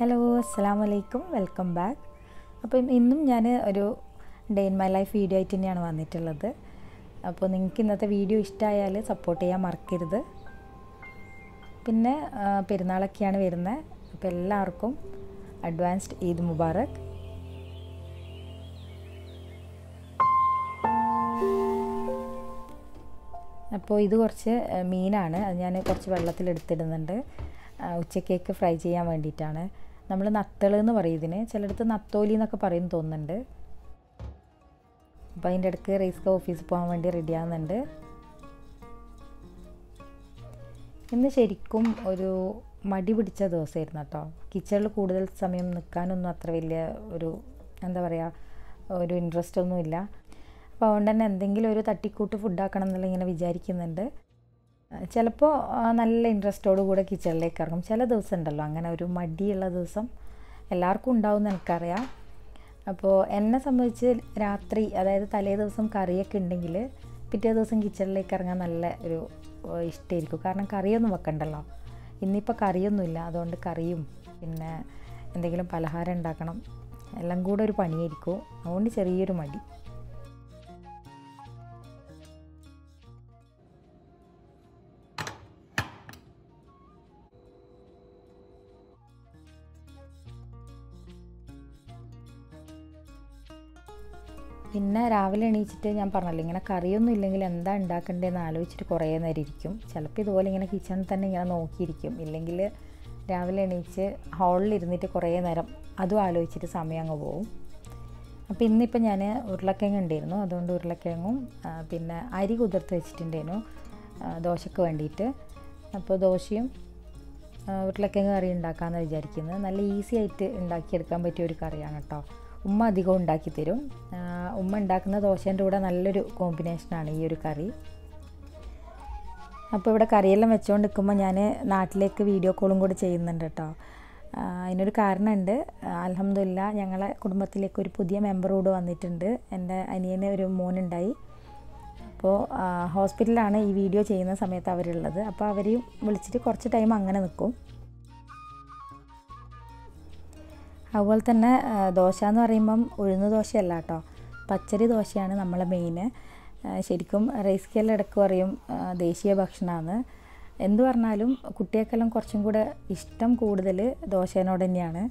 hello അസ്സാം വലൈക്കും welcome back അപ്പം ഇന്നും ഞാൻ ഒരു day in my life video ആയിട്ട് തന്നെയാണ് വന്നിട്ടുള്ളത് അപ്പോൾ നിങ്ങൾക്ക് ഇന്നത്തെ വീഡിയോ ഇഷ്ടമായാൽ സപ്പോർട്ട് ചെയ്യാൻ മറക്കരുത് പിന്നെ ആ, പെരുന്നാളൊക്കെയാണ് വരുന്നത് അപ്പോൾ എല്ലാവർക്കും അഡ്വാൻസ്ഡ് ഈദ് മുബാറക് അപ്പോൾ ഇത് കുറച്ച് ആ, മീനാണ് അത് ഞാൻ കുറച്ച് വെള്ളത്തിലെടുത്തിടുന്നുണ്ട് ആ, ഉച്ചക്കേക്ക് ഫ്രൈ ചെയ്യാൻ വേണ്ടിയിട്ടാണ് നമ്മൾ നത്തൾ എന്ന് പറയും ഇതിന് ചിലയിടത്ത് നത്തോലി എന്നൊക്കെ പറയും തോന്നുന്നുണ്ട് അപ്പോൾ അതിൻ്റെ ഇടയ്ക്ക് റൈസ്ക ഓഫീസിൽ പോകാൻ വേണ്ടി റെഡി ആവുന്നുണ്ട് ഇന്ന് ശരിക്കും ഒരു മടി പിടിച്ച ദിവസമായിരുന്നു കേട്ടോ കിച്ചണിൽ കൂടുതൽ സമയം നിൽക്കാനൊന്നും അത്ര വലിയ ഒരു എന്താ പറയുക ഒരു ഇൻട്രസ്റ്റ് ഒന്നുമില്ല അപ്പോൾ അതുകൊണ്ട് തന്നെ എന്തെങ്കിലും ഒരു തട്ടിക്കൂട്ട് ഫുഡാക്കണം എന്നുള്ള ഇങ്ങനെ വിചാരിക്കുന്നുണ്ട് ചിലപ്പോൾ നല്ല ഇൻട്രസ്റ്റോടു കൂടെ കിച്ചണിലേക്ക് ഇറങ്ങും ചില ദിവസം ഉണ്ടല്ലോ അങ്ങനെ ഒരു മടിയുള്ള ദിവസം എല്ലാവർക്കും ഉണ്ടാവും എന്ന് എനിക്കറിയാം അപ്പോൾ എന്നെ സംബന്ധിച്ച് രാത്രി അതായത് തലേ ദിവസം കറിയൊക്കെ ഉണ്ടെങ്കിൽ പിറ്റേ ദിവസം കിച്ചണിലേക്ക് ഇറങ്ങാൻ നല്ല ഒരു ഏഹ്, ഇഷ്ടമായിരിക്കും കാരണം കറിയൊന്നും വെക്കണ്ടല്ലോ ഇന്നിപ്പോൾ കറിയൊന്നുമില്ല അതുകൊണ്ട് കറിയും പിന്നെ എന്തെങ്കിലും പലഹാരം ഉണ്ടാക്കണം എല്ലാം കൂടെ ഒരു പണിയായിരിക്കും അതുകൊണ്ട് ചെറിയൊരു മടി പിന്നെ രാവിലെ എണീച്ചിട്ട് ഞാൻ പറഞ്ഞല്ലോ ഇങ്ങനെ കറിയൊന്നും ഇല്ലെങ്കിൽ എന്താ ഉണ്ടാക്കണ്ടേന്ന് ആലോചിച്ചിട്ട് കുറേ നേരം ഇരിക്കും ചിലപ്പോൾ ഇതുപോലെ ഇങ്ങനെ കിച്ചണിൽ തന്നെ ഇങ്ങനെ നോക്കിയിരിക്കും ഇല്ലെങ്കിൽ രാവിലെ എണീച്ച് ഹാളിൽ ഇരുന്നിട്ട് കുറേ നേരം അതും ആലോചിച്ചിട്ട് സമയം അങ്ങ് പോകും അപ്പോൾ ഇന്നിപ്പോൾ ഞാൻ ഉരുളക്കിഴങ്ങ് ഉണ്ടായിരുന്നു അതുകൊണ്ട് ഉരുളക്കിഴങ്ങും ആ, പിന്നെ അരി കുതിർത്ത് വെച്ചിട്ടുണ്ടായിരുന്നു ആ, ദോശക്ക് വേണ്ടിയിട്ട് അപ്പോൾ ദോശയും ആ, ഉരുളക്കിഴങ്ങ് കറി ഉണ്ടാക്കാമെന്ന് വിചാരിക്കുന്നത് നല്ല ഈസി ആയിട്ട് ഉണ്ടാക്കിയെടുക്കാൻ പറ്റിയ ഒരു കറിയാണ് കേട്ടോ ഉമ്മ അധികം ഉണ്ടാക്കി തരും ആ, ഉമ്മ ഉണ്ടാക്കുന്ന ദോശേൻ്റെ കൂടെ നല്ലൊരു കോമ്പിനേഷനാണ് ഈ ഒരു കറി അപ്പോൾ ഇവിടെ കറിയെല്ലാം വെച്ചുകൊണ്ട് നിൽക്കുമ്പോൾ ഞാൻ നാട്ടിലേക്ക് വീഡിയോ കോളും കൂടി ചെയ്യുന്നുണ്ട് കേട്ടോ ആ, അതിനൊരു കാരണമുണ്ട് അലഹമില്ല ഞങ്ങളെ കുടുംബത്തിലേക്ക് ഒരു പുതിയ മെമ്പർ കൂടെ വന്നിട്ടുണ്ട് എൻ്റെ അനിയന് ഒരു മോനുണ്ടായി അപ്പോൾ ആ, ഹോസ്പിറ്റലിലാണ് ഈ വീഡിയോ ചെയ്യുന്ന സമയത്ത് അവരുള്ളത് അപ്പോൾ അവരെയും വിളിച്ചിട്ട് കുറച്ച് ടൈം അങ്ങനെ നിൽക്കും അതുപോലെ തന്നെ ആ, ദോശ എന്ന് പറയുമ്പം ഉഴുന്ന് ദോശയല്ല കേട്ടോ പച്ചരി ദോശയാണ് നമ്മളെ മെയിന് ശരിക്കും റൈസ് കേരള ഇടയ്ക്ക് പറയും ആ, ദേശീയ ഭക്ഷണമാണ് എന്തു പറഞ്ഞാലും കുട്ടികൾക്കെല്ലാം കുറച്ചും കൂടെ ഇഷ്ടം കൂടുതൽ ദോശേനോട് തന്നെയാണ്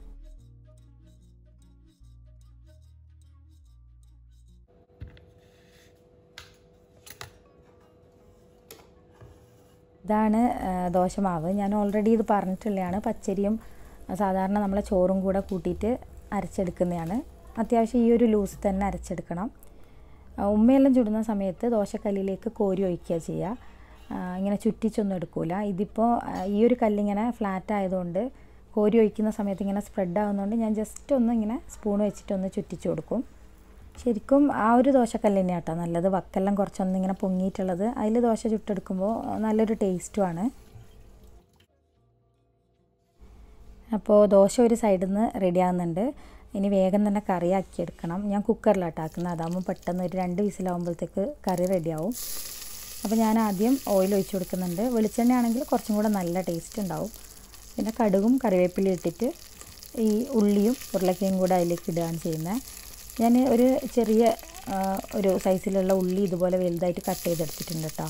ഇതാണ് ആ, ദോശമാവ് ഞാൻ ഓൾറെഡി ഇത് പറഞ്ഞിട്ടുള്ളതാണ് പച്ചരിയും ആ, സാധാരണ നമ്മളെ ചോറും കൂടെ കൂട്ടിയിട്ട് അരച്ചെടുക്കുന്നതാണ് അത്യാവശ്യം ഈ ഒരു ലൂസ് തന്നെ അരച്ചെടുക്കണം ആ, ഉമ്മയെല്ലാം ചുടുന്ന സമയത്ത് ദോശക്കല്ലിലേക്ക് കോരി ഒഴിക്കുക ചെയ്യുക ആ, ഇങ്ങനെ ചുറ്റിച്ചൊന്നും എടുക്കൂല ഇതിപ്പോൾ ആ, ഈ ഒരു കല്ലിങ്ങനെ ഫ്ലാറ്റ് ആയതുകൊണ്ട് കോരി ഒഴിക്കുന്ന സമയത്ത് ഇങ്ങനെ സ്പ്രെഡ് ആകുന്നതുകൊണ്ട് ഞാൻ ജസ്റ്റ് ഒന്ന് ഇങ്ങനെ സ്പൂൺ വെച്ചിട്ടൊന്ന് ചുറ്റിച്ച് കൊടുക്കും ശരിക്കും ആ ഒരു ദോശക്കല്ല് തന്നെയാണ് കേട്ടോ നല്ലത് വക്കെല്ലാം കുറച്ചൊന്ന് ഇങ്ങനെ പൊങ്ങിയിട്ടുള്ളത് അതിൽ ദോശ ചുട്ടെടുക്കുമ്പോൾ നല്ലൊരു ടേസ്റ്റുമാണ് അപ്പോൾ ദോശ ഒരു സൈഡിൽ നിന്ന് റെഡി ആകുന്നുണ്ട് ഇനി വേഗം തന്നെ കറിയാക്കി എടുക്കണം ഞാൻ കുക്കറിലാട്ടോ ആക്കുന്നത് അതാകുമ്പോൾ പെട്ടെന്ന് ഒരു രണ്ട് വിസിലാകുമ്പോഴത്തേക്ക് കറി റെഡിയാവും അപ്പോൾ ഞാൻ ആദ്യം ഓയിൽ ഒഴിച്ച് കൊടുക്കുന്നുണ്ട് വെളിച്ചെണ്ണ ആണെങ്കിൽ കുറച്ചും കൂടെ നല്ല ടേസ്റ്റ് ഉണ്ടാവും പിന്നെ കടുകും കറിവേപ്പിലയും ഇട്ടിട്ട് ഈ ഉള്ളിയും ഉരുളക്കിയും കൂടെ അതിലേക്ക് ഇടുകയാണ് ചെയ്യുന്നത് ഞാൻ ഒരു ചെറിയ ആ, ഒരു സൈസിലുള്ള ഉള്ളി ഇതുപോലെ വലുതായിട്ട് കട്ട് ചെയ്തെടുത്തിട്ടുണ്ട് കേട്ടോ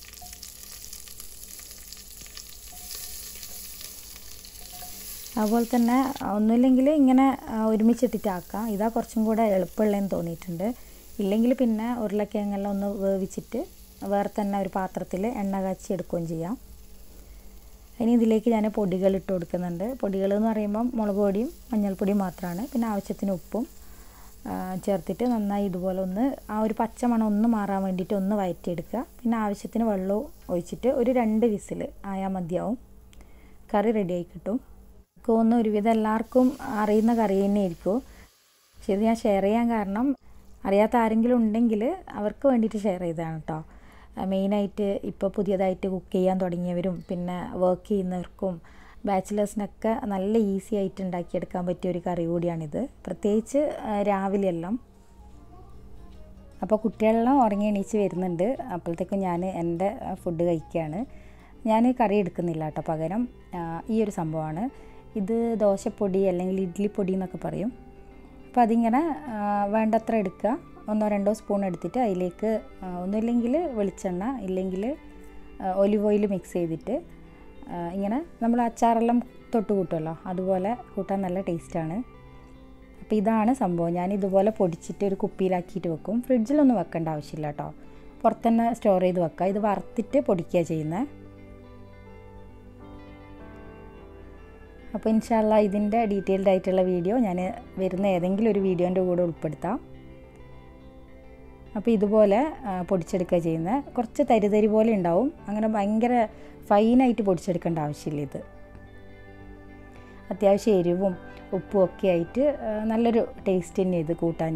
അതുപോലെ തന്നെ ഒന്നുമില്ലെങ്കിൽ ഇങ്ങനെ ആ, ഒരുമിച്ചിട്ടിട്ടാക്കാം ഇതാ കുറച്ചും കൂടെ എളുപ്പമുള്ളതെന്ന് തോന്നിയിട്ടുണ്ട് ഇല്ലെങ്കിൽ പിന്നെ ഉരുളക്കിഴങ്ങെല്ലാം ഒന്ന് വേവിച്ചിട്ട് വേറെ തന്നെ ഒരു പാത്രത്തിൽ എണ്ണ കാച്ചി എടുക്കുകയും ചെയ്യാം ഇനി ഇതിലേക്ക് ഞാൻ പൊടികൾ ഇട്ട് കൊടുക്കുന്നുണ്ട് പൊടികൾ എന്ന് പറയുമ്പം മുളക് പൊടിയും മഞ്ഞൾപ്പൊടിയും മാത്രമാണ് പിന്നെ ആവശ്യത്തിന് ഉപ്പും ആ, ചേർത്തിട്ട് നന്നായി ഇതുപോലെ ഒന്ന് ആ ഒരു പച്ചമണം ഒന്ന് മാറാൻ വേണ്ടിയിട്ട് ഒന്ന് വയറ്റിയെടുക്കുക പിന്നെ ആവശ്യത്തിന് വെള്ളവും ഒഴിച്ചിട്ട് ഒരു രണ്ട് വിസിൽ ആയാൽ മതിയാവും കറി റെഡിയായി കിട്ടും എനിക്ക് തോന്നുന്നു ഒരുവിധം എല്ലാവർക്കും അറിയുന്ന കറി തന്നെയായിരിക്കും പക്ഷേ ഇത് ഞാൻ ഷെയർ ചെയ്യാൻ കാരണം അറിയാത്ത ആരെങ്കിലും ഉണ്ടെങ്കിൽ അവർക്ക് വേണ്ടിയിട്ട് ഷെയർ ചെയ്തതാണ് കേട്ടോ മെയിനായിട്ട് ഇപ്പോൾ പുതിയതായിട്ട് കുക്ക് ചെയ്യാൻ തുടങ്ങിയവരും പിന്നെ വർക്ക് ചെയ്യുന്നവർക്കും ബാച്ചിലേഴ്സിനൊക്കെ നല്ല ഈസി ആയിട്ട് ഉണ്ടാക്കിയെടുക്കാൻ പറ്റിയ ഒരു കറി കൂടിയാണിത് പ്രത്യേകിച്ച് ആ, രാവിലെയെല്ലാം അപ്പോൾ കുട്ടികളെല്ലാം ഉറങ്ങി എണീച്ച് വരുന്നുണ്ട് അപ്പോഴത്തേക്കും ഞാൻ എൻ്റെ ഫുഡ് കഴിക്കുകയാണ് ഞാൻ കറി എടുക്കുന്നില്ല കേട്ടോ പകരം ആ, ഈ ഒരു സംഭവമാണ് ഇത് ദോശപ്പൊടി അല്ലെങ്കിൽ ഇഡ്ഡലിപ്പൊടി എന്നൊക്കെ പറയും അപ്പോൾ അതിങ്ങനെ ആ, വേണ്ടത്ര എടുക്കുക ഒന്നോ രണ്ടോ സ്പൂൺ എടുത്തിട്ട് അതിലേക്ക് ആ, ഒന്നുമില്ലെങ്കിൽ വെളിച്ചെണ്ണ ഇല്ലെങ്കിൽ ഒലിവ് ഓയിൽ മിക്സ് ചെയ്തിട്ട് ആ, ഇങ്ങനെ നമ്മൾ അച്ചാറെല്ലാം തൊട്ട് കൂട്ടുമല്ലോ അതുപോലെ കൂട്ടാൻ നല്ല ടേസ്റ്റാണ് അപ്പോൾ ഇതാണ് സംഭവം ഞാൻ ഇതുപോലെ പൊടിച്ചിട്ട് ഒരു കുപ്പിയിലാക്കിയിട്ട് വെക്കും ഫ്രിഡ്ജിലൊന്നും വെക്കേണ്ട ആവശ്യമില്ല കേട്ടോ പുറത്തുതന്നെ സ്റ്റോർ ചെയ്ത് വെക്കുക ഇത് വറുത്തിട്ട് പൊടിക്കുക ചെയ്യുന്നത് അപ്പോൾ ഇൻഷാല്ല ഇതിൻ്റെ ഡീറ്റെയിൽഡ് ആയിട്ടുള്ള വീഡിയോ ഞാൻ വരുന്ന ഏതെങ്കിലും ഒരു വീഡിയോൻ്റെ കൂടെ ഉൾപ്പെടുത്താം അപ്പോൾ ഇതുപോലെ ആ, പൊടിച്ചെടുക്കുക ചെയ്യുന്നത് കുറച്ച് തരിതരി പോലെ ഉണ്ടാവും അങ്ങനെ ഭയങ്കര ഫൈനായിട്ട് പൊടിച്ചെടുക്കേണ്ട ആവശ്യമില്ല ഇത് അത്യാവശ്യം എരിവും ഉപ്പും ഒക്കെ ആയിട്ട് ആ, നല്ലൊരു ടേസ്റ്റ് തന്നെ ഇത് കൂട്ടാൻ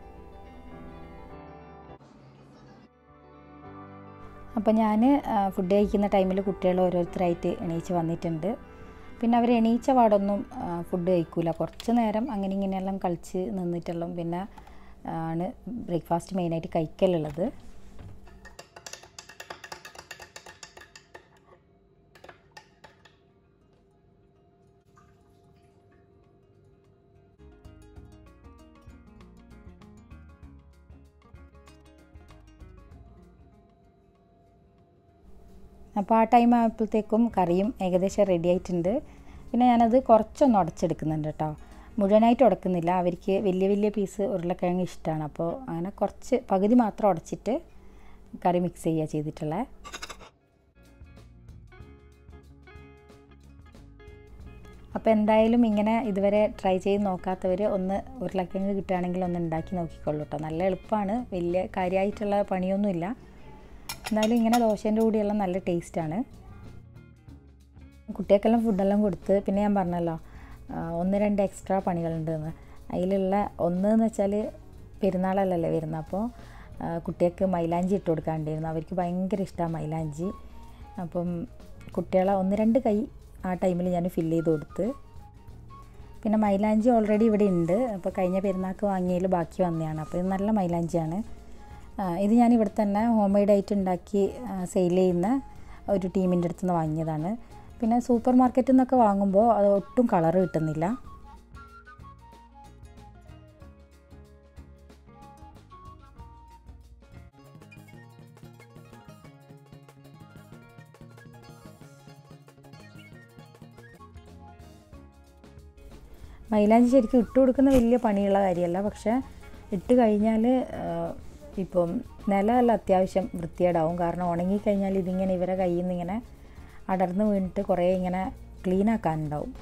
അപ്പോൾ ഞാൻ ഫുഡ് കഴിക്കുന്ന ടൈമിൽ കുട്ടികൾ ഓരോരുത്തരായിട്ട് എണീച്ച് വന്നിട്ടുണ്ട് പിന്നെ അവർ എണീച്ച പാടൊന്നും ഫുഡ് കഴിക്കൂല കുറച്ച് നേരം അങ്ങനെ ഇങ്ങനെയെല്ലാം കളിച്ച് നിന്നിട്ടെല്ലാം പിന്നെ ആണ് ബ്രേക്ക്ഫാസ്റ്റ് മെയിനായിട്ട് കഴിക്കലുള്ളത് അപ്പോൾ ആ ടൈം ആയപ്പോഴത്തേക്കും കറിയും ഏകദേശം റെഡി ആയിട്ടുണ്ട് പിന്നെ ഞാനത് കുറച്ചൊന്ന് ഉടച്ചെടുക്കുന്നുണ്ട് കേട്ടോ മുഴുവനായിട്ട് ഉടക്കുന്നില്ല അവർക്ക് വലിയ വലിയ പീസ് ഉരുളക്കിഴങ്ങ് ഇഷ്ടമാണ് അപ്പോൾ അങ്ങനെ കുറച്ച് പകുതി മാത്രം ഉടച്ചിട്ട് കറി മിക്സ് ചെയ്യുക ചെയ്തിട്ടുള്ളത് അപ്പോൾ എന്തായാലും ഇങ്ങനെ ഇതുവരെ ട്രൈ ചെയ്ത് നോക്കാത്തവർ ഒന്ന് ഉരുളക്കിഴങ്ങ് കിട്ടുകയാണെങ്കിൽ ഒന്ന് ഉണ്ടാക്കി നോക്കിക്കൊള്ളൂ കേട്ടോ നല്ല എളുപ്പമാണ് വലിയ കാര്യമായിട്ടുള്ള പണിയൊന്നുമില്ല എന്നാലും ഇങ്ങനെ ദോശേൻ്റെ കൂടെയെല്ലാം നല്ല ടേസ്റ്റാണ് കുട്ടികൾക്കെല്ലാം ഫുഡെല്ലാം കൊടുത്ത് പിന്നെ ഞാൻ പറഞ്ഞല്ലോ ആ, ഒന്ന് രണ്ട് എക്സ്ട്രാ പണികളുണ്ടെന്ന് അതിലുള്ള ഒന്ന് എന്ന് വെച്ചാൽ പെരുന്നാളല്ലല്ലേ വരുന്നത് അപ്പോൾ ആ, കുട്ടികൾക്ക് മൈലാഞ്ചി ഇട്ട് കൊടുക്കാണ്ടായിരുന്നു അവർക്ക് ഭയങ്കര ഇഷ്ടമാണ് മൈലാഞ്ചി അപ്പം കുട്ടികളെ ഒന്ന് രണ്ട് കൈ ആ ടൈമിൽ ഞാൻ ഫില്ല് ചെയ്ത് കൊടുത്ത് പിന്നെ മൈലാഞ്ചി ഓൾറെഡി ഇവിടെ ഉണ്ട് അപ്പോൾ കഴിഞ്ഞ പെരുന്നാൾക്ക് വാങ്ങിയതിൽ ബാക്കി വന്നതാണ് അപ്പോൾ ഇത് നല്ല മൈലാഞ്ചിയാണ് ആ, ഇത് ഞാൻ ഇവിടെ തന്നെ ഹോം മെയ്ഡായിട്ട് ഉണ്ടാക്കി സെയിൽ ചെയ്യുന്ന ഒരു ടീമിൻ്റെ അടുത്ത് നിന്ന് വാങ്ങിയതാണ് പിന്നെ സൂപ്പർ മാർക്കറ്റിൽ നിന്നൊക്കെ വാങ്ങുമ്പോൾ അത് ഒട്ടും കളറ് കിട്ടുന്നില്ല മൈലാഞ്ചി ശരിക്കും ഇട്ട് കൊടുക്കുന്ന വലിയ പണിയുള്ള കാര്യമല്ല പക്ഷേ ഇട്ട് കഴിഞ്ഞാൽ ഇപ്പം നിലമല്ല അത്യാവശ്യം വൃത്തികേടാവും കാരണം ഉണങ്ങിക്കഴിഞ്ഞാൽ ഇതിങ്ങനെ ഇവരെ കയ്യിൽ നിന്ന് ഇങ്ങനെ അടർന്ന് വീണിട്ട് കുറേ ഇങ്ങനെ ക്ലീൻ ആക്കാനുണ്ടാവും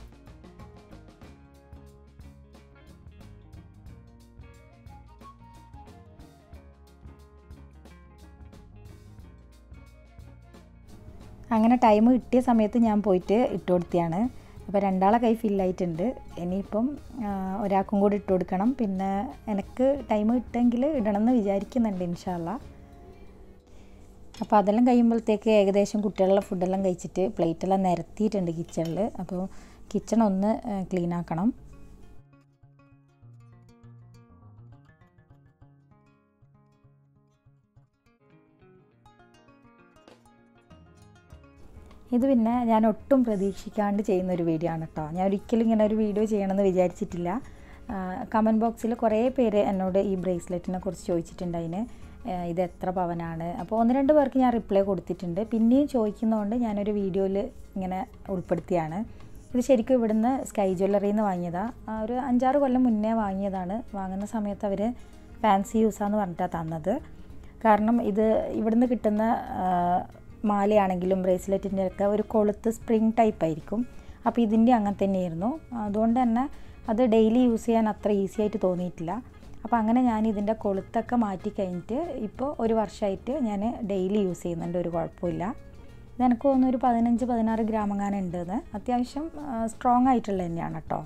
അങ്ങനെ ടൈം കിട്ടിയ സമയത്ത് ഞാൻ പോയിട്ട് ഇട്ട് കൊടുത്തിയാണ് അപ്പോൾ രണ്ടാളെ കൈ ഫില്ലായിട്ടുണ്ട് ഇനിയിപ്പം ആ, ഒരാൾക്കും കൂടി ഇട്ട് കൊടുക്കണം പിന്നെ എനിക്ക് ടൈം കിട്ടുമെങ്കിൽ ഇടണം എന്ന് വിചാരിക്കുന്നുണ്ട് ഇൻഷാല്ല അപ്പോൾ അതെല്ലാം കഴിയുമ്പോഴത്തേക്ക് ഏകദേശം കുട്ടികളുടെ ഫുഡെല്ലാം കഴിച്ചിട്ട് പ്ലേറ്റെല്ലാം നിരത്തിയിട്ടുണ്ട് കിച്ചണിൽ അപ്പോൾ കിച്ചൺ ഒന്ന് ക്ലീൻ ആക്കണം ഇത് പിന്നെ ഞാൻ ഒട്ടും പ്രതീക്ഷിക്കാണ്ട് ചെയ്യുന്ന ഒരു വീഡിയോ ആണ് കേട്ടോ ഞാൻ ഒരിക്കലും ഇങ്ങനെ ഒരു വീഡിയോ ചെയ്യണമെന്ന് വിചാരിച്ചിട്ടില്ല കമൻറ്റ് ബോക്സിൽ കുറേ പേര് എന്നോട് ഈ ബ്രേസ്ലെറ്റിനെ കുറിച്ച് ചോദിച്ചിട്ടുണ്ട് അതിന് ആ, ഇത് എത്ര പവനാണ് അപ്പോൾ ഒന്ന് രണ്ട് പേർക്ക് ഞാൻ റിപ്ലൈ കൊടുത്തിട്ടുണ്ട് പിന്നെയും ചോദിക്കുന്നതുകൊണ്ട് ഞാനൊരു വീഡിയോയിൽ ഇങ്ങനെ ഉൾപ്പെടുത്തിയാണ് ഇത് ശരിക്കും ഇവിടുന്ന് സ്കൈ ജ്വല്ലറിയിൽ നിന്ന് വാങ്ങിയതാണ് ആ, ഒരു അഞ്ചാറ് കൊല്ലം മുന്നേ വാങ്ങിയതാണ് വാങ്ങുന്ന സമയത്ത് അവർ ഫാൻസി യൂസാന്ന് പറഞ്ഞിട്ടാണ് തന്നത് കാരണം ഇത് ഇവിടുന്ന് കിട്ടുന്ന ആ, മാലയാണെങ്കിലും ബ്രേസ്ലെറ്റിൻ്റെ ഒക്കെ ഒരു കൊളുത്ത് സ്പ്രിങ് ടൈപ്പ് ആയിരിക്കും അപ്പോൾ ഇതിൻ്റെ അങ്ങനെ തന്നെയായിരുന്നു അതുകൊണ്ട് തന്നെ അത് ഡെയിലി യൂസ് ചെയ്യാൻ അത്ര ഈസി ആയിട്ട് തോന്നിയിട്ടില്ല അപ്പോൾ അങ്ങനെ ഞാൻ ഇതിൻ്റെ കൊളുത്തൊക്കെ മാറ്റി കഴിഞ്ഞിട്ട് ഇപ്പോൾ ഒരു വർഷമായിട്ട് ഞാൻ ഡെയിലി യൂസ് ചെയ്യുന്നുണ്ട് ഒരു കുഴപ്പമില്ല ഇത് എനിക്ക് തോന്നുന്നു ഒരു പതിനഞ്ച് പതിനാറ് ഗ്രാം അങ്ങനെ ഉണ്ടെന്ന് അത്യാവശ്യം സ്ട്രോങ് ആയിട്ടുള്ള തന്നെയാണ് കേട്ടോ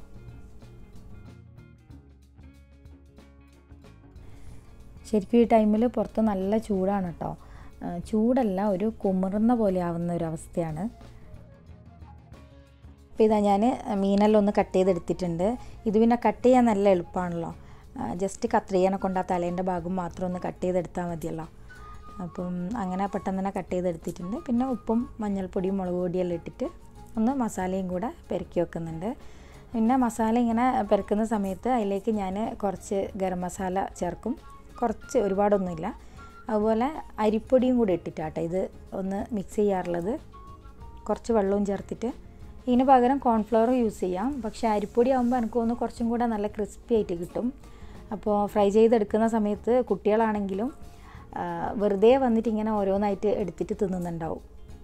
ശരിക്കും ഈ ടൈമിൽ പുറത്ത് നല്ല ചൂടാണ് കേട്ടോ ആ, ചൂടല്ല ഒരു കുമിറുന്ന പോലെ ആവുന്ന ഒരു അവസ്ഥയാണ് അപ്പോൾ ഇതാ ഞാൻ മീനെല്ലാം ഒന്ന് കട്ട് ചെയ്തെടുത്തിട്ടുണ്ട് ഇത് പിന്നെ കട്ട് ചെയ്യാൻ നല്ല എളുപ്പമാണല്ലോ ജസ്റ്റ് കത്രികനെ കൊണ്ട് ആ തലേൻ്റെ ഭാഗം മാത്രം ഒന്ന് കട്ട് ചെയ്തെടുത്താൽ മതിയല്ലോ അപ്പം അങ്ങനെ പെട്ടെന്ന് തന്നെ കട്ട് ചെയ്തെടുത്തിട്ടുണ്ട് പിന്നെ ഉപ്പും മഞ്ഞൾപ്പൊടിയും മുളക് പൊടിയെല്ലാം ഇട്ടിട്ട് ഒന്ന് മസാലയും കൂടെ പെരക്കി വെക്കുന്നുണ്ട് പിന്നെ മസാല ഇങ്ങനെ പെരക്കുന്ന സമയത്ത് അതിലേക്ക് ഞാൻ കുറച്ച് ഗരം മസാല ചേർക്കും കുറച്ച് ഒരുപാടൊന്നുമില്ല അതുപോലെ അരിപ്പൊടിയും കൂടി ഇട്ടിട്ടാട്ടോ ഇത് ഒന്ന് മിക്സ് ചെയ്യാറുള്ളത് കുറച്ച് വെള്ളവും ചേർത്തിട്ട് ഇതിന് പകരം കോൺഫ്ലവർ യൂസ് ചെയ്യാം പക്ഷേ അരിപ്പൊടി ആകുമ്പോൾ എനിക്ക് തോന്നുന്നു കുറച്ചും കൂടെ നല്ല ക്രിസ്പി ആയിട്ട് കിട്ടും അപ്പോൾ ഫ്രൈ ചെയ്തെടുക്കുന്ന സമയത്ത് കുട്ടികളാണെങ്കിലും വെറുതെ വന്നിട്ട് ഇങ്ങനെ ഓരോന്നായിട്ട് എടുത്തിട്ട് തിന്നുന്നുണ്ടാവും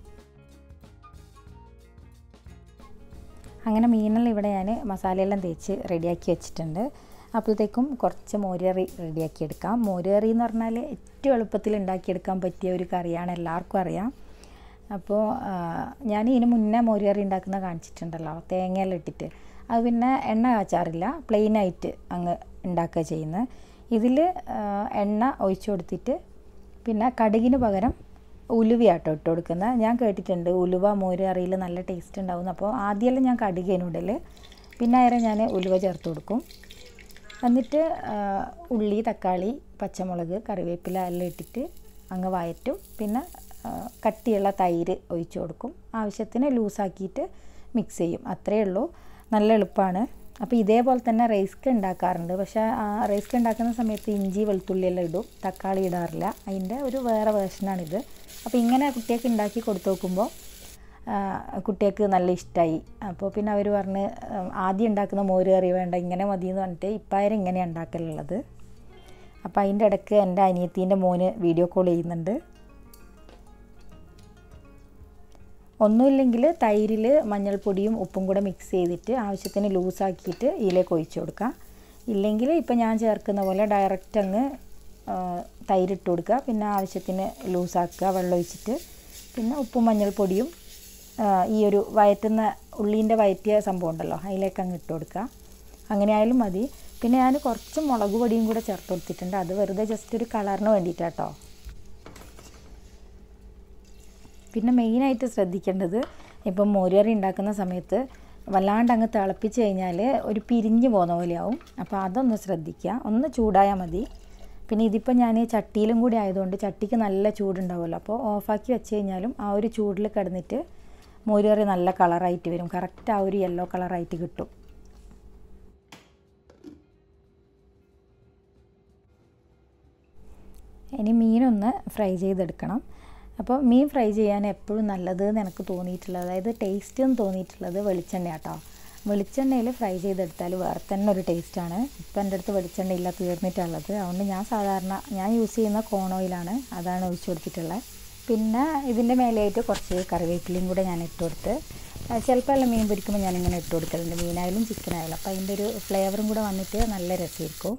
അങ്ങനെ മീനെല്ലാം ഇവിടെ ഞാൻ മസാലയെല്ലാം തേച്ച് റെഡിയാക്കി വെച്ചിട്ടുണ്ട് അപ്പോഴത്തേക്കും കുറച്ച് മോരുകറി റെഡിയാക്കി എടുക്കാം മോരുകറി എന്ന് പറഞ്ഞാൽ ഏറ്റവും എളുപ്പത്തിൽ ഉണ്ടാക്കിയെടുക്കാൻ പറ്റിയ ഒരു കറിയാണ് എല്ലാവർക്കും അറിയാം അപ്പോൾ ഞാൻ ഇതിന് മുന്നേ മോരുകറി ഉണ്ടാക്കുന്ന കാണിച്ചിട്ടുണ്ടല്ലോ തേങ്ങയെല്ലാം ഇട്ടിട്ട് അത് പിന്നെ എണ്ണ കാച്ചാറില്ല പ്ലെയിനായിട്ട് അങ്ങ് ഉണ്ടാക്കുക ചെയ്യുന്നത് ഇതിൽ എണ്ണ ഒഴിച്ചു കൊടുത്തിട്ട് പിന്നെ കടുകിന് പകരം ഉലുവയാട്ടോ ഇട്ട് കൊടുക്കുന്നത് ഞാൻ കേട്ടിട്ടുണ്ട് ഉലുവ മോര് കറിയിൽ നല്ല ടേസ്റ്റ് ഉണ്ടാവും അപ്പോൾ ആദ്യമെല്ലാം ഞാൻ കടുകേനും ഇടൽ പിന്നെ അയറെ ഞാൻ ഉലുവ ചേർത്ത് കൊടുക്കും എന്നിട്ട് ഉള്ളി തക്കാളി പച്ചമുളക് കറിവേപ്പില എല്ലാം ഇട്ടിട്ട് അങ്ങ് വയറ്റും പിന്നെ കട്ടിയുള്ള തൈര് ഒഴിച്ചു കൊടുക്കും ആവശ്യത്തിന് ലൂസാക്കിയിട്ട് മിക്സ് ചെയ്യും അത്രയേ ഉള്ളൂ നല്ല എളുപ്പമാണ് അപ്പോൾ ഇതേപോലെ തന്നെ റൈസ്ക്ക് ഉണ്ടാക്കാറുണ്ട് പക്ഷേ ആ റൈസ്ക്ക് ഉണ്ടാക്കുന്ന സമയത്ത് ഇഞ്ചി വെളുത്തുള്ളി എല്ലാം ഇടും തക്കാളി ഇടാറില്ല അതിൻ്റെ ഒരു വേറെ വേർഷനാണിത് അപ്പോൾ ഇങ്ങനെ കുട്ടികൾക്ക് ഉണ്ടാക്കി കൊടുത്തു നോക്കുമ്പോൾ കുട്ടികൾക്ക് നല്ല ഇഷ്ടമായി അപ്പോൾ പിന്നെ അവർ പറഞ്ഞ് ആദ്യം ഉണ്ടാക്കുന്ന മോര് കറി വേണ്ട ഇങ്ങനെ മതി എന്ന് പറഞ്ഞിട്ട് ഇപ്പായരം ഇങ്ങനെയാണ് ഉണ്ടാക്കലുള്ളത് അപ്പോൾ അതിൻ്റെ ഇടയ്ക്ക് എൻ്റെ അനിയത്തീൻ്റെ മോന് വീഡിയോ കോൾ ചെയ്യുന്നുണ്ട് ഒന്നുമില്ലെങ്കിൽ തൈരിൽ മഞ്ഞൾപ്പൊടിയും ഉപ്പും കൂടെ മിക്സ് ചെയ്തിട്ട് ആവശ്യത്തിന് ലൂസാക്കിയിട്ട് ഇതിലേക്ക് ഒഴിച്ചു കൊടുക്കുക ഇല്ലെങ്കിൽ ഇപ്പം ഞാൻ ചേർക്കുന്ന പോലെ ഡയറക്റ്റ് അങ്ങ് തൈരിട്ട് കൊടുക്കുക പിന്നെ ആവശ്യത്തിന് ലൂസാക്കുക വെള്ളം ഒഴിച്ചിട്ട് പിന്നെ ഉപ്പും മഞ്ഞൾപ്പൊടിയും ഈ ഒരു വയറ്റുന്ന ഉള്ളീൻ്റെ വയറ്റിയ സംഭവം ഉണ്ടല്ലോ അതിലേക്ക് അങ്ങ് ഇട്ട് കൊടുക്കുക അങ്ങനെ ആയാലും മതി പിന്നെ ഞാൻ കുറച്ച് മുളക് പൊടിയും കൂടെ ചേർത്ത് കൊടുത്തിട്ടുണ്ട് അത് വെറുതെ ജസ്റ്റ് ഒരു കളറിന് വേണ്ടിയിട്ടാട്ടോ പിന്നെ മെയിനായിട്ട് ശ്രദ്ധിക്കേണ്ടത് ഇപ്പം മോരുകറി ഉണ്ടാക്കുന്ന സമയത്ത് വല്ലാണ്ട് അങ്ങ് തിളപ്പിച്ച് കഴിഞ്ഞാൽ ഒരു പിരിഞ്ഞ് പോകുന്ന പോലെയാവും അപ്പോൾ അതൊന്ന് ശ്രദ്ധിക്കുക ഒന്ന് ചൂടായാൽ മതി പിന്നെ ഇതിപ്പോൾ ഞാൻ ചട്ടിയിലും കൂടി ആയതുകൊണ്ട് ചട്ടിക്ക് നല്ല ചൂടുണ്ടാവുമല്ലോ അപ്പോൾ ഓഫാക്കി വെച്ച് കഴിഞ്ഞാലും ആ ഒരു ചൂടിൽ കിടന്നിട്ട് മോരുകറി നല്ല കളറായിട്ട് വരും കറക്റ്റ് ആ ഒരു യെല്ലോ കളറായിട്ട് കിട്ടും ഇനി മീനൊന്ന് ഫ്രൈ ചെയ്തെടുക്കണം അപ്പോൾ മീൻ ഫ്രൈ ചെയ്യാൻ എപ്പോഴും നല്ലത് എന്ന് എനിക്ക് തോന്നിയിട്ടുള്ളത് അതായത് ടേസ്റ്റ് എന്ന് തോന്നിയിട്ടുള്ളത് വെളിച്ചെണ്ണ കേട്ടോ വെളിച്ചെണ്ണയിൽ ഫ്രൈ ചെയ്തെടുത്താൽ വേറെ തന്നെ ഒരു ടേസ്റ്റാണ് ഇപ്പം എൻ്റെ അടുത്ത് വെളിച്ചെണ്ണ ഇല്ല തീർന്നിട്ടുള്ളത് അതുകൊണ്ട് ഞാൻ സാധാരണ ഞാൻ യൂസ് ചെയ്യുന്ന കോൺ ഓയിലാണ് അതാണ് ഒഴിച്ചു കൊടുത്തിട്ടുള്ളത് പിന്നെ ഇതിൻ്റെ മേലെയായിട്ട് കുറച്ച് കറിവേപ്പിലയും കൂടെ ഞാൻ ഇട്ട് കൊടുത്ത് ചിലപ്പോൾ എല്ലാം മീൻ പൊരിക്കുമ്പോൾ ഞാനിങ്ങനെ ഇട്ട് കൊടുക്കലുണ്ട് മീനായാലും ചിക്കനായാലും അപ്പോൾ അതിൻ്റെ ഒരു ഫ്ലേവറും കൂടെ വന്നിട്ട് നല്ല രസമായിരിക്കും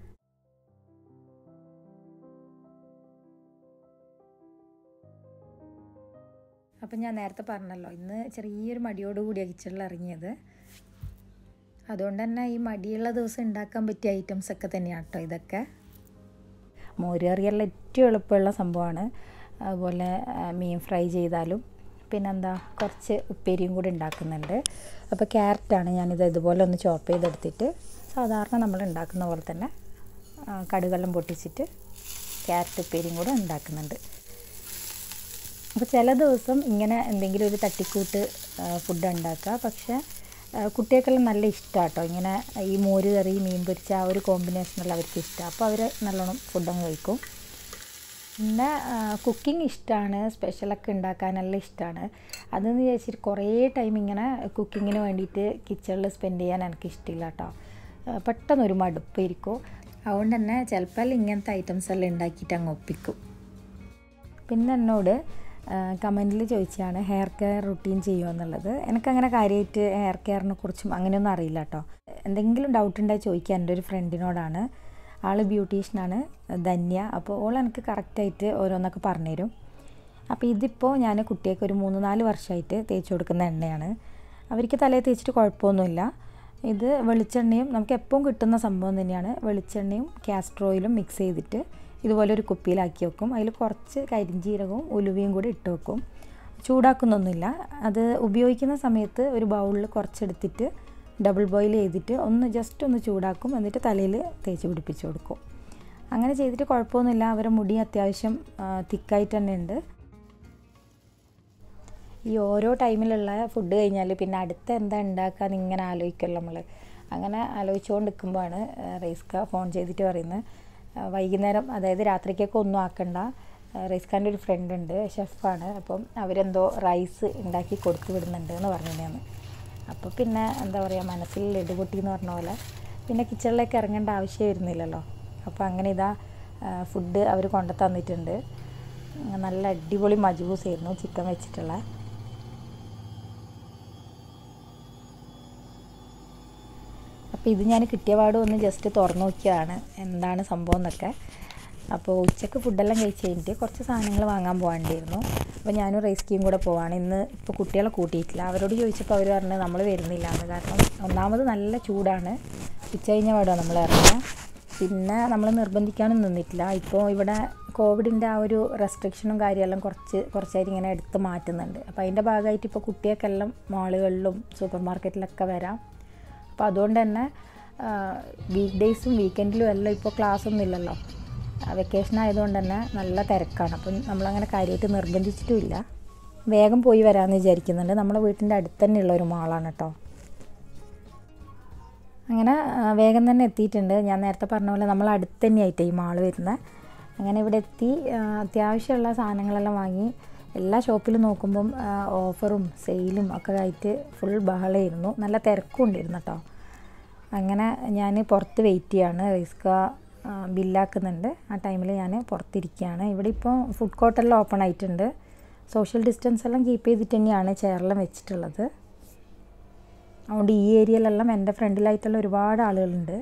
അപ്പം ഞാൻ നേരത്തെ പറഞ്ഞല്ലോ ഇന്ന് ചെറിയൊരു മടിയോടുകൂടിയാണ് കിച്ചണിൽ ഇറങ്ങിയത് അതുകൊണ്ട് തന്നെ ഈ മടിയുള്ള ദിവസം ഉണ്ടാക്കാൻ പറ്റിയ ഐറ്റംസ് ഒക്കെ തന്നെയാണ് കേട്ടോ ഇതൊക്കെ മോരുകറിയെല്ലാം ഏറ്റവും എളുപ്പമുള്ള സംഭവമാണ് അതുപോലെ മീൻ ഫ്രൈ ചെയ്താലും പിന്നെന്താ കുറച്ച് ഉപ്പേരിയും കൂടി ഉണ്ടാക്കുന്നുണ്ട് അപ്പോൾ ക്യാരറ്റാണ് ഞാനിത് ഇതുപോലെ ഒന്ന് ചോപ്പ് ചെയ്തെടുത്തിട്ട് സാധാരണ നമ്മൾ ഉണ്ടാക്കുന്ന പോലെ തന്നെ കടുകെല്ലാം പൊട്ടിച്ചിട്ട് ക്യാരറ്റ് ഉപ്പേരിയും കൂടെ ഉണ്ടാക്കുന്നുണ്ട് അപ്പോൾ ചില ദിവസം ഇങ്ങനെ എന്തെങ്കിലും ഒരു തട്ടിക്കൂട്ട് ഫുഡ് ഉണ്ടാക്കുക പക്ഷേ കുട്ടികൾക്കെല്ലാം നല്ല ഇഷ്ടമാണ് കേട്ടോ ഇങ്ങനെ ഈ മോര് കറി മീൻ പൊരിച്ച ആ ഒരു കോമ്പിനേഷനെല്ലാം അവർക്ക് ഇഷ്ടമാണ് അപ്പോൾ അവർ നല്ലോണം ഫുഡങ്ങ് കഴിക്കും പിന്നെ കുക്കിംഗ് ഇഷ്ടമാണ് സ്പെഷ്യലൊക്കെ ഉണ്ടാക്കാനെല്ലാം ഇഷ്ടമാണ് അതെന്ന് വിചാരിച്ചിട്ട് കുറേ ടൈം ഇങ്ങനെ കുക്കിങ്ങിന് വേണ്ടിയിട്ട് കിച്ചണിൽ സ്പെൻഡ് ചെയ്യാൻ എനിക്ക് ഇഷ്ടമില്ല കേട്ടോ പെട്ടെന്ന് ഒരു മടുപ്പായിരിക്കും അതുകൊണ്ട് തന്നെ ചിലപ്പോൾ ഇങ്ങനത്തെ ഐറ്റംസ് എല്ലാം ഉണ്ടാക്കിയിട്ട് അങ്ങ് ഒപ്പിക്കും പിന്നെ എന്നോട് കമൻറ്റിൽ ചോദിച്ചാണ് ഹെയർ കെയർ റുട്ടീൻ ചെയ്യുമോ എന്നുള്ളത് എനിക്കങ്ങനെ കാര്യമായിട്ട് ഹെയർ കെയറിനെ കുറിച്ചും അങ്ങനെയൊന്നും അറിയില്ല കേട്ടോ എന്തെങ്കിലും ഡൗട്ട് ഉണ്ടായി ചോദിക്കുക എൻ്റെ ഒരു ഫ്രണ്ടിനോടാണ് ആൾ ബ്യൂട്ടീഷ്യനാണ് ധന്യ അപ്പോൾ ഓൾ എനിക്ക് കറക്റ്റായിട്ട് ഓരോന്നൊക്കെ പറഞ്ഞുതരും അപ്പോൾ ഇതിപ്പോൾ ഞാൻ കുട്ടിയൊക്കെ ഒരു മൂന്ന് നാല് വർഷമായിട്ട് തേച്ച് കൊടുക്കുന്ന എണ്ണയാണ് അവർക്ക് തലയിൽ തേച്ചിട്ട് കുഴപ്പമൊന്നുമില്ല ഇത് വെളിച്ചെണ്ണയും നമുക്ക് എപ്പോഴും കിട്ടുന്ന സംഭവം തന്നെയാണ് വെളിച്ചെണ്ണയും കാസ്റ്റർ ഓയിലും മിക്സ് ചെയ്തിട്ട് ഇതുപോലെ ഒരു കുപ്പിയിലാക്കി വെക്കും അതിൽ കുറച്ച് കരിഞ്ചീരകവും ഉലുവയും കൂടി ഇട്ട് വെക്കും ചൂടാക്കുന്നൊന്നുമില്ല അത് ഉപയോഗിക്കുന്ന സമയത്ത് ഒരു ബൗളിൽ കുറച്ചെടുത്തിട്ട് ഡബിൾ ബോയിൽ ചെയ്തിട്ട് ഒന്ന് ജസ്റ്റ് ഒന്ന് ചൂടാക്കും എന്നിട്ട് തലയിൽ തേച്ച് പിടിപ്പിച്ച് കൊടുക്കും അങ്ങനെ ചെയ്തിട്ട് കുഴപ്പമൊന്നുമില്ല അവരുടെ മുടി അത്യാവശ്യം തിക്കായിട്ട് തന്നെ ഉണ്ട് ഈ ഓരോ ടൈമിലുള്ള ഫുഡ് കഴിഞ്ഞാൽ പിന്നെ അടുത്ത എന്താ ഉണ്ടാക്കാന്ന് ഇങ്ങനെ ആലോചിക്കുമല്ലോ നമ്മൾ അങ്ങനെ ആലോചിച്ചുകൊണ്ട് നിൽക്കുമ്പോഴാണ് റൈസ്ക ഫോൺ ചെയ്തിട്ട് പറയുന്നത് ആ, വൈകുന്നേരം അതായത് രാത്രിക്കൊക്കെ ഒന്നും ആക്കണ്ട റൈസ്ഖാൻ്റെ ഒരു ഫ്രണ്ട് ഉണ്ട് ഷെഫാണ് അപ്പം അവരെന്തോ റൈസ് ഉണ്ടാക്കി കൊടുത്തു വിടുന്നുണ്ട് എന്ന് പറഞ്ഞിരുന്നു അപ്പോൾ പിന്നെ എന്താ പറയുക മനസ്സിൽ ലഡുപൊട്ടി എന്ന് പറഞ്ഞ പോലെ പിന്നെ കിച്ചണിലേക്ക് ഇറങ്ങേണ്ട ആവശ്യം വരുന്നില്ലല്ലോ അപ്പോൾ അങ്ങനെ ഇതാ ഫുഡ് അവർ കൊണ്ടു തന്നിട്ടുണ്ട് നല്ല അടിപൊളി മജ്ബൂസ് ആയിരുന്നു ചിക്കൻ വെച്ചിട്ടുള്ള അപ്പോൾ ഇത് ഞാൻ കിട്ടിയ പാടും ഒന്ന് ജസ്റ്റ് തുറന്നു നോക്കിയതാണ് എന്താണ് സംഭവം എന്നൊക്കെ അപ്പോൾ ഉച്ചക്ക് ഫുഡെല്ലാം കഴിച്ച് കഴിഞ്ഞിട്ട് കുറച്ച് സാധനങ്ങൾ വാങ്ങാൻ പോകാണ്ടായിരുന്നു അപ്പോൾ ഞാനും റൈസ്കിയും കൂടെ പോവാണ് ഇന്ന് ഇപ്പോൾ കുട്ടികളെ കൂട്ടിയിട്ടില്ല അവരോട് ചോദിച്ചപ്പോൾ അവർ പറഞ്ഞു നമ്മൾ വരുന്നില്ല എന്ന് കാരണം ഒന്നാമത് നല്ല ചൂടാണ് ഉച്ച കഴിഞ്ഞ പാടാണ് നമ്മൾ ഇറങ്ങുക പിന്നെ നമ്മൾ നിർബന്ധിക്കാനും നിന്നിട്ടില്ല ഇപ്പോൾ ഇവിടെ കോവിഡിൻ്റെ ആ ഒരു റെസ്ട്രിക്ഷനും കാര്യമെല്ലാം കുറച്ച് കുറച്ചായിട്ട് ഇങ്ങനെ എടുത്ത് മാറ്റുന്നുണ്ട് അപ്പോൾ അതിൻ്റെ ഭാഗമായിട്ട് ഇപ്പോൾ കുട്ടികൾക്കെല്ലാം മാളുകളിലും സൂപ്പർ മാർക്കറ്റിലൊക്കെ വരാം അപ്പോൾ അതുകൊണ്ട് തന്നെ വീക്ക് ഡേയ്സും വീക്കെൻഡിലും എല്ലാം ഇപ്പോൾ ക്ലാസ് ഒന്നും ഇല്ലല്ലോ വെക്കേഷൻ ആയതുകൊണ്ട് തന്നെ നല്ല തിരക്കാണ് അപ്പം നമ്മളങ്ങനെ കാര്യമായിട്ട് നിർബന്ധിച്ചിട്ടുമില്ല വേഗം പോയി വരാമെന്ന് വിചാരിക്കുന്നുണ്ട് നമ്മുടെ വീട്ടിൻ്റെ അടുത്ത് തന്നെയുള്ള ഒരു മാളാണ് കേട്ടോ അങ്ങനെ ആ, വേഗം തന്നെ എത്തിയിട്ടുണ്ട് ഞാൻ നേരത്തെ പറഞ്ഞ പോലെ നമ്മൾ അടുത്ത് തന്നെയായിട്ട് ഈ മാള് വരുന്നത് അങ്ങനെ ഇവിടെ എത്തി ആ, അത്യാവശ്യമുള്ള സാധനങ്ങളെല്ലാം വാങ്ങി എല്ലാ ഷോപ്പിലും നോക്കുമ്പം ആ, ഓഫറും സെയിലും ഒക്കെ ആയിട്ട് ഫുൾ ബഹളമായിരുന്നു നല്ല തിരക്കും ഉണ്ടായിരുന്നു കേട്ടോ അങ്ങനെ ഞാൻ പുറത്ത് വെയിറ്റ് ചെയ്യാണ് റിസ്ക ബില്ലാക്കുന്നുണ്ട് ആ ടൈമിൽ ഞാൻ പുറത്തിരിക്കുകയാണ് ഇവിടെ ഇപ്പോൾ ഫുഡ് കോർട്ടെല്ലാം ഓപ്പൺ ആയിട്ടുണ്ട് സോഷ്യൽ ഡിസ്റ്റൻസ് എല്ലാം കീപ്പ് ചെയ്തിട്ട് തന്നെയാണ് ചെയറെല്ലാം വെച്ചിട്ടുള്ളത് അതുകൊണ്ട് ഈ ഏരിയയിലെല്ലാം എൻ്റെ ഫ്രണ്ടിലായിട്ടുള്ള ഒരുപാട് ആളുകളുണ്ട്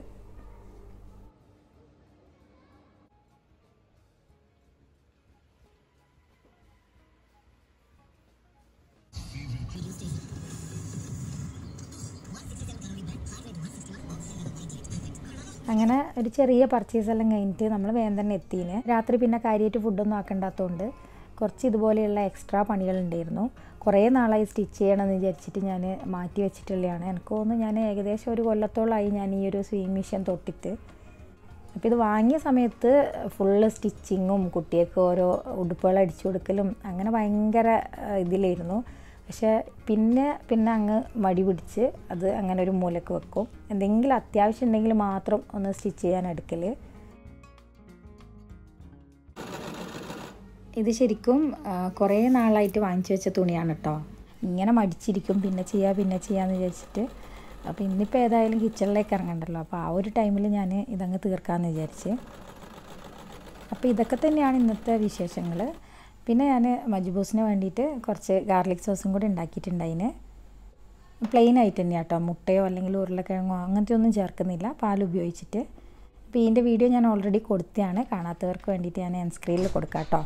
അങ്ങനെ ഒരു ചെറിയ പർച്ചേസ് എല്ലാം കഴിഞ്ഞിട്ട് നമ്മൾ വേഗം തന്നെ എത്തീന് രാത്രി പിന്നെ കാര്യമായിട്ട് ഫുഡൊന്നും ആക്കണ്ടാത്തതുകൊണ്ട് കുറച്ച് ഇതുപോലെയുള്ള എക്സ്ട്രാ പണികളുണ്ടായിരുന്നു കുറേ നാളായി സ്റ്റിച്ച് ചെയ്യണമെന്ന് വിചാരിച്ചിട്ട് ഞാൻ മാറ്റി വെച്ചിട്ടുള്ളതാണ് എനിക്ക് തോന്നുന്നു ഞാൻ ഏകദേശം ഒരു കൊല്ലത്തോളമായി ഞാൻ ഈ ഒരു സ്വീങ് മെഷീൻ തൊട്ടിട്ട് അപ്പോൾ ഇത് വാങ്ങിയ സമയത്ത് ഫുള്ള് സ്റ്റിച്ചിങ്ങും കുട്ടികൾക്ക് ഓരോ ഉടുപ്പുകൾ അടിച്ചു കൊടുക്കലും അങ്ങനെ ഭയങ്കര ആ, ഇതിലായിരുന്നു പക്ഷേ പിന്നെ പിന്നെ അങ്ങ് മടി പിടിച്ച് അത് അങ്ങനെ ഒരു മൂലക്ക് വെക്കും എന്തെങ്കിലും അത്യാവശ്യം ഉണ്ടെങ്കിൽ മാത്രം ഒന്ന് സ്റ്റിച്ച് ചെയ്യാൻ എടുക്കൽ ഇത് ശരിക്കും ആ, കുറേ നാളായിട്ട് വാങ്ങിച്ചു വെച്ച തുണിയാണ് കേട്ടോ ഇങ്ങനെ മടിച്ചിരിക്കും പിന്നെ ചെയ്യാം പിന്നെ ചെയ്യാമെന്ന് വിചാരിച്ചിട്ട് അപ്പോൾ ഇന്നിപ്പോൾ ഏതായാലും കിച്ചണിലേക്ക് ഇറങ്ങണ്ടല്ലോ അപ്പോൾ ആ ഒരു ടൈമിൽ ഞാൻ ഇതങ്ങ് തീർക്കാമെന്ന് വിചാരിച്ച് അപ്പോൾ ഇതൊക്കെ തന്നെയാണ് ഇന്നത്തെ വിശേഷങ്ങൾ പിന്നെ ഞാൻ മജ്ബൂസിന് വേണ്ടിയിട്ട് കുറച്ച് ഗാർലിക് സോസും കൂടി ഉണ്ടാക്കിയിട്ടുണ്ടായിന് പ്ലെയിൻ ആയിട്ട് തന്നെയാണ് കേട്ടോ മുട്ടയോ അല്ലെങ്കിൽ ഉരുളക്കിഴങ്ങോ അങ്ങനത്തെ ഒന്നും ചേർക്കുന്നില്ല പാൽ ഉപയോഗിച്ചിട്ട് അപ്പോൾ ഇതിൻ്റെ വീഡിയോ ഞാൻ ഓൾറെഡി കൊടുത്തതാണ് കാണാത്തവർക്ക് വേണ്ടിയിട്ട് ഞാൻ എൻ സ്ക്രീനിൽ കൊടുക്കാം കേട്ടോ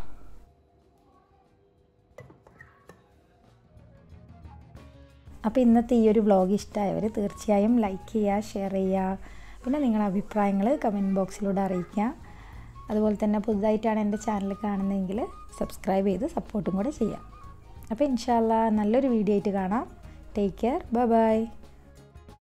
അപ്പോൾ ഇന്നത്തെ ഈ ഒരു വ്ളോഗ് ഇഷ്ടമായവർ തീർച്ചയായും ലൈക്ക് ചെയ്യുക ഷെയർ ചെയ്യുക പിന്നെ നിങ്ങളുടെ അഭിപ്രായങ്ങൾ കമൻറ്റ് ബോക്സിലൂടെ അറിയിക്കുക അതുപോലെ തന്നെ പുതുതായിട്ടാണ് എൻ്റെ ചാനൽ കാണുന്നതെങ്കിൽ സബ്സ്ക്രൈബ് ചെയ്ത് സപ്പോർട്ടും കൂടെ ചെയ്യാം അപ്പോൾ ഇൻഷാല്ല നല്ലൊരു വീഡിയോ ആയിട്ട് കാണാം ടേക്ക് കെയർ ബൈ ബൈ